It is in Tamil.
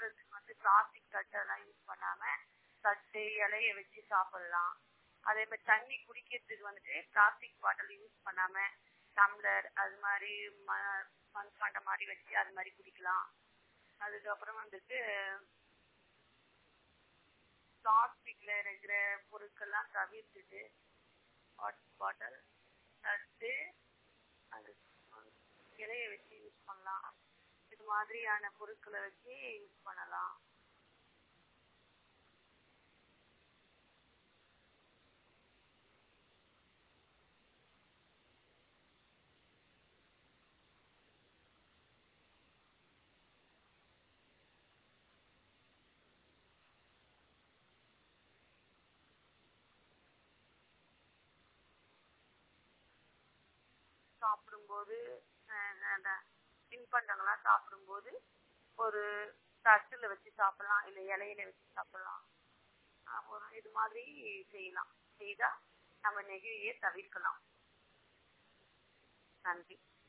சாப்பிட்றதுக்கு வந்து பிளாஸ்டிக் தட்டெல்லாம் யூஸ் பண்ணாம தட்டு இலைய வச்சு சாப்பிடலாம் அதே மாதிரி தண்ணி குடிக்கிறதுக்கு வந்துட்டு பிளாஸ்டிக் பாட்டில் யூஸ் பண்ணாம டம்ளர் அது மாதிரி ம மண்பாண்டம் மாதிரி வச்சு அது மாதிரி குடிக்கலாம் அதுக்கப்புறம் வந்துட்டு பிளாஸ்டிக்ல இருக்கிற பொருட்கள்லாம் தவிர்த்துட்டு வாட்டர் பாட்டில் தட்டு அது இலைய வச்சு யூஸ் பண்ணலாம் இது மாதிரியான பொருட்களை வச்சு யூஸ் பண்ணலாம் சாப்பிடும்போது அஹ் அந்த தின்பண்டங்கள்லாம் சாப்பிடும்போது ஒரு தட்டுல வச்சு சாப்பிடலாம் இல்லை இலையில வச்சு சாப்பிடலாம் அஹ் ஒரு இது மாதிரி செய்யலாம் செய்தா நம்ம நெகிழியை தவிர்க்கலாம் நன்றி